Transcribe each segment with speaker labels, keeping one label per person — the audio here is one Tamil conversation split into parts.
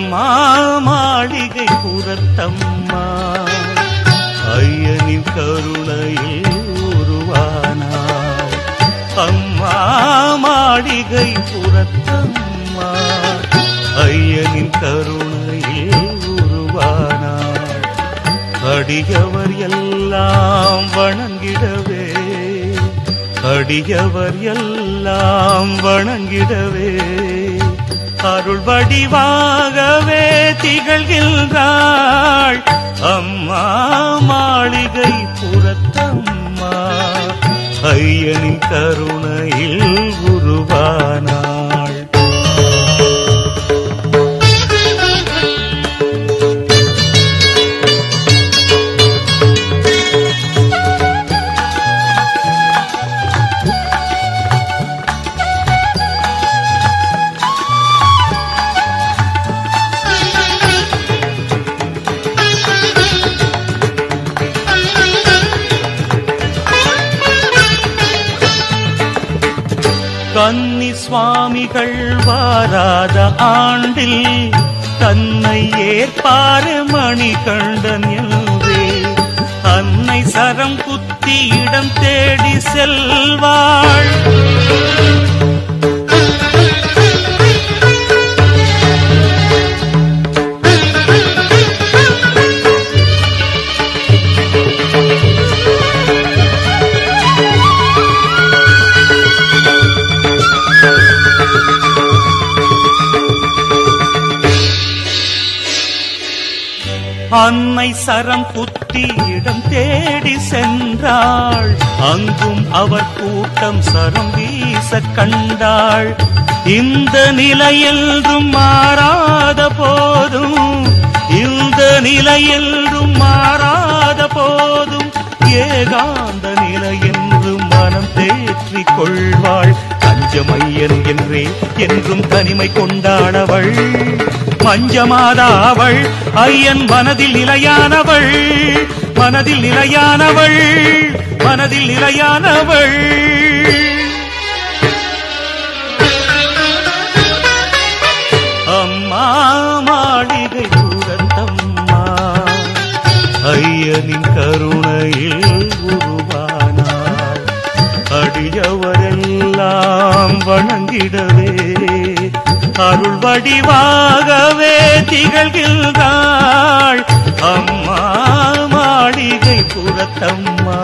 Speaker 1: அம்மா மாளிகை புறத்தம்மா ஐயனின் கருணையில் உருவானாள் அம்மா மாளிகை புறத்தம்மா ஐயனின் கருணையில் உருவானாள் அடியவர் எல்லாம் வணங்கிடவே அடியவர் எல்லாம் வணங்கிடவே அருள் வடிவாகவே திகழ்கின்றாள் அம்மா மாளிகை புறத்தம்மா ஐயனின் கருணையில் உருவானாள் கன்னி சுவாமிகள் வாராத ஆண்டில் தன்னை ஏற்பாரு மணி கண்டன் என்றே அன்னை சரம் குத்தி இடம் தேடி செல்வாள் அன்னை சரம் குத்தி இடம் தேடி சென்றாள் அங்கும் அவர் கூட்டம் சரம் வீச கண்டாள் இந்த நிலையென்றும் மாறாத போதும் இந்த நிலையென்றும் மாறாத போதும் ஏகாந்த நிலை என்று மனம் தேற்றிக் கொள்வாள் பஞ்சமையன் என்றே என்றும் தனிமை கொண்டாடவள் மஞ்சமாதாவள் ஐயன் மனதில் நிலையானவள் மனதில் நிலையானவள் மனதில் நிலையானவள் அம்மா மாளிகை புறத்தம்மா ஐயனின் கருணையில் உருவானாள் அடியவரெல்லாம் வணங்கிடவே அருள் வடிவாகவே திகழ்கின்றாள் அம்மா மாளிகை புறத்தம்மா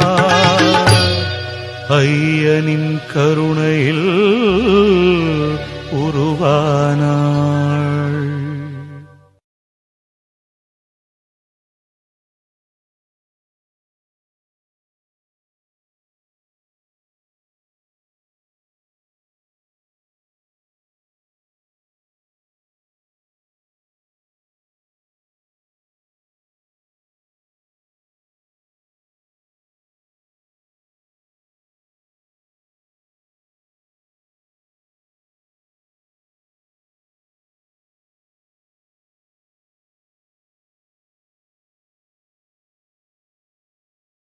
Speaker 1: ஐயனின் கருணையில் உருவானாள்